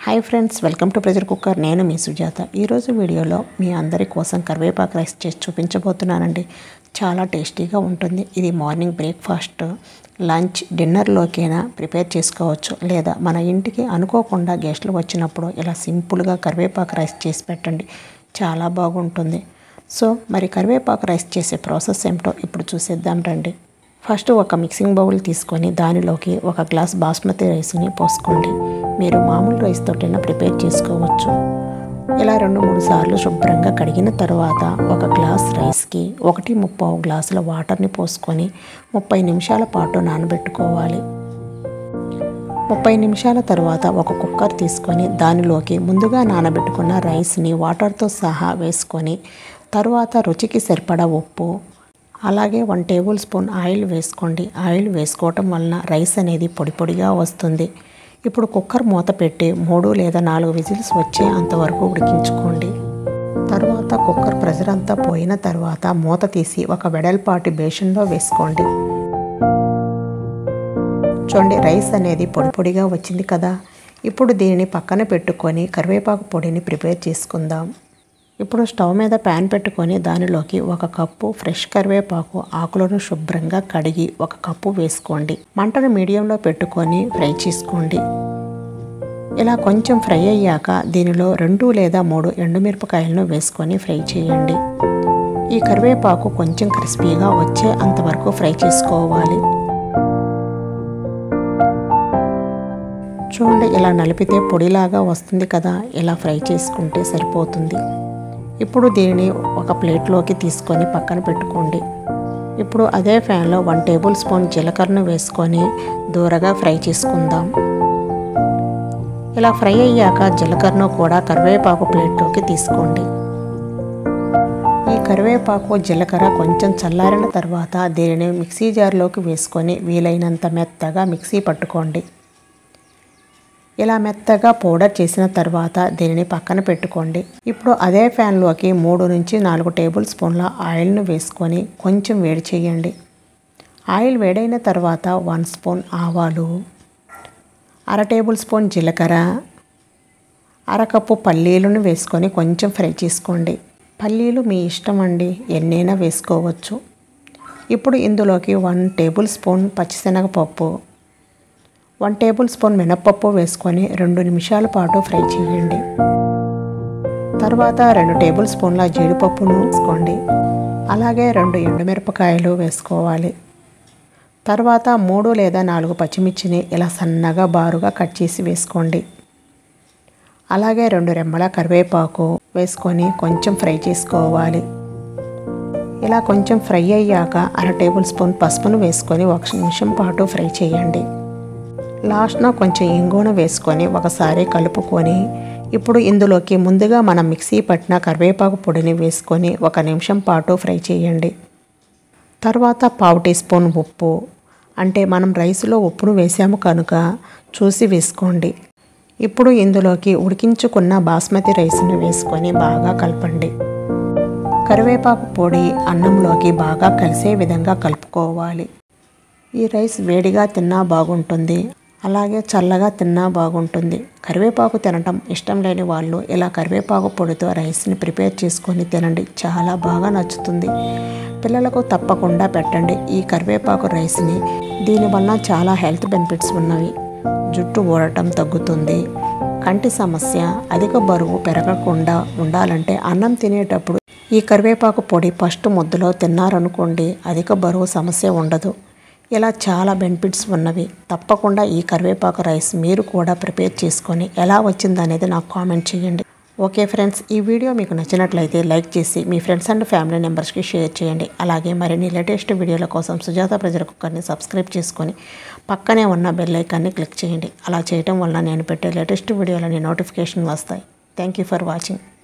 hi friends welcome to pressure cooker నేను మీ సుజాత ఈరోజు వీడియోలో మీ అందరి కోసం కరివేపాకు రైస్ చేసి చూపించబోతున్నానండి చాలా టేస్టీగా ఉంటుంది ఇది మార్నింగ్ బ్రేక్ఫాస్ట్ లంచ్ డిన్నర్లోకైనా ప్రిపేర్ చేసుకోవచ్చు లేదా మన ఇంటికి అనుకోకుండా గెస్టులు వచ్చినప్పుడు ఇలా సింపుల్గా కరివేపాకు రైస్ చేసి పెట్టండి చాలా బాగుంటుంది సో మరి కరివేపాకు రైస్ చేసే ప్రాసెస్ ఏమిటో ఇప్పుడు చూసేద్దాం రండి ఫస్ట్ ఒక మిక్సింగ్ బౌల్ తీసుకొని దానిలోకి ఒక గ్లాస్ బాస్మతి రైస్ని పోసుకోండి మీరు మామూలు రైస్ తోటైనా ప్రిపేర్ చేసుకోవచ్చు ఇలా రెండు మూడు సార్లు శుభ్రంగా కడిగిన తర్వాత ఒక గ్లాస్ రైస్కి ఒకటి ముప్పావు గ్లాసుల వాటర్ని పోసుకొని ముప్పై నిమిషాల పాటు నానబెట్టుకోవాలి ముప్పై నిమిషాల తర్వాత ఒక కుక్కర్ తీసుకొని దానిలోకి ముందుగా నానబెట్టుకున్న రైస్ని వాటర్తో సహా వేసుకొని తర్వాత రుచికి సరిపడా ఉప్పు అలాగే వన్ టేబుల్ స్పూన్ ఆయిల్ వేసుకోండి ఆయిల్ వేసుకోవటం వలన రైస్ అనేది పొడి పొడిగా వస్తుంది ఇప్పుడు కుక్కర్ మూత పెట్టి మూడు లేదా నాలుగు విజిల్స్ వచ్చే అంతవరకు ఉడికించుకోండి తర్వాత కుక్కర్ ప్రెషర్ అంతా పోయిన తర్వాత మూత తీసి ఒక వెడల్పాటి బేషన్లో వేసుకోండి చూడండి రైస్ అనేది పొడి పొడిగా వచ్చింది కదా ఇప్పుడు దీనిని పక్కన పెట్టుకొని కరివేపాకు పొడిని ప్రిపేర్ చేసుకుందాం ఇప్పుడు స్టవ్ మీద ప్యాన్ పెట్టుకొని దానిలోకి ఒక కప్పు ఫ్రెష్ కరివేపాకు ఆకులను శుభ్రంగా కడిగి ఒక కప్పు వేసుకోండి మంటను మీడియంలో పెట్టుకొని ఫ్రై చేసుకోండి ఇలా కొంచెం ఫ్రై అయ్యాక దీనిలో రెండు లేదా మూడు ఎండుమిరపకాయలను వేసుకొని ఫ్రై చేయండి ఈ కరివేపాకు కొంచెం క్రిస్పీగా వచ్చే అంతవరకు ఫ్రై చేసుకోవాలి చూడండి ఇలా నలిపితే పొడిలాగా వస్తుంది కదా ఇలా ఫ్రై చేసుకుంటే సరిపోతుంది ఇప్పుడు దీనిని ఒక ప్లేట్లోకి తీసుకొని పక్కన పెట్టుకోండి ఇప్పుడు అదే ఫ్యాన్లో వన్ టేబుల్ స్పూన్ జీలకర్రను వేసుకొని దూరగా ఫ్రై చేసుకుందాం ఇలా ఫ్రై అయ్యాక జీలకర్రను కూడా కరివేపాకు ప్లేట్లోకి తీసుకోండి ఈ కరివేపాకు జీలకర్ర కొంచెం చల్లారిన తర్వాత దీనిని మిక్సీ జార్లోకి వేసుకొని వీలైనంత మెత్తగా మిక్సీ పట్టుకోండి ఇలా మెత్తగా పౌడర్ చేసిన తర్వాత దీనిని పక్కన పెట్టుకోండి ఇప్పుడు అదే ఫ్యాన్లోకి మూడు నుంచి నాలుగు టేబుల్ స్పూన్ల ఆయిల్ను వేసుకొని కొంచెం వేడి చేయండి ఆయిల్ వేడైన తర్వాత వన్ స్పూన్ ఆవాలు అర టేబుల్ స్పూన్ జీలకర్ర అరకప్పు పల్లీలను వేసుకొని కొంచెం ఫ్రై చేసుకోండి పల్లీలు మీ ఇష్టం అండి ఎన్నైనా వేసుకోవచ్చు ఇప్పుడు ఇందులోకి వన్ టేబుల్ స్పూన్ పచ్చిశనగపప్పు వన్ టేబుల్ స్పూన్ మినప్పప్పు వేసుకొని రెండు నిమిషాల పాటు ఫ్రై చేయండి తర్వాత రెండు టేబుల్ స్పూన్ల జీడిపప్పును వేసుకోండి అలాగే రెండు ఎండుమిరపకాయలు వేసుకోవాలి తర్వాత మూడు లేదా నాలుగు పచ్చిమిర్చిని ఇలా సన్నగా బారుగా కట్ చేసి వేసుకోండి అలాగే రెండు రెమ్మల కరివేపాకు వేసుకొని కొంచెం ఫ్రై చేసుకోవాలి ఇలా కొంచెం ఫ్రై అయ్యాక అర టేబుల్ స్పూన్ పసుపును వేసుకొని ఒక నిమిషం పాటు ఫ్రై చేయండి లాస్ట్న కొంచెం ఇంగువను వేసుకొని ఒకసారి కలుపుకొని ఇప్పుడు ఇందులోకి ముందుగా మనం మిక్సీ పట్టిన కరివేపాకు పొడిని వేసుకొని ఒక నిమిషం పాటు ఫ్రై చేయండి తర్వాత పావు టీ స్పూన్ ఉప్పు అంటే మనం రైస్లో ఉప్పును వేసాము కనుక చూసి వేసుకోండి ఇప్పుడు ఇందులోకి ఉడికించుకున్న బాస్మతి రైస్ను వేసుకొని బాగా కలపండి కరివేపాకు పొడి అన్నంలోకి బాగా కలిసే విధంగా కలుపుకోవాలి ఈ రైస్ వేడిగా తిన్నా బాగుంటుంది అలాగే చల్లగా తిన్నా బాగుంటుంది కరివేపాకు తినటం ఇష్టం లేని వాళ్ళు ఇలా కరివేపాకు పొడితో రైస్ని ప్రిపేర్ చేసుకొని తినండి చాలా బాగా నచ్చుతుంది పిల్లలకు తప్పకుండా పెట్టండి ఈ కరివేపాకు రైస్ని దీనివల్ల చాలా హెల్త్ బెనిఫిట్స్ ఉన్నవి జుట్టు ఊడటం తగ్గుతుంది కంటి సమస్య అధిక బరువు పెరగకుండా ఉండాలంటే అన్నం తినేటప్పుడు ఈ కరివేపాకు పొడి ఫస్ట్ ముద్దలో తిన్నారనుకోండి అధిక బరువు సమస్య ఉండదు ఇలా చాలా బెనిఫిట్స్ ఉన్నవి తప్పకుండా ఈ కరివేపాకు రైస్ మీరు కూడా ప్రిపేర్ చేసుకొని ఎలా వచ్చిందనేది నాకు కామెంట్ చేయండి ఓకే ఫ్రెండ్స్ ఈ వీడియో మీకు నచ్చినట్లయితే లైక్ చేసి మీ ఫ్రెండ్స్ అండ్ ఫ్యామిలీ మెంబర్స్కి షేర్ చేయండి అలాగే మరిన్ని లేటెస్ట్ వీడియోల కోసం సుజాత ప్రజల కుక్కర్ని సబ్స్క్రైబ్ చేసుకొని పక్కనే ఉన్న బెల్ ఐకాన్ని క్లిక్ చేయండి అలా చేయటం వల్ల నేను పెట్టే లేటెస్ట్ వీడియోలని నోటిఫికేషన్ వస్తాయి థ్యాంక్ యూ ఫర్ వాచింగ్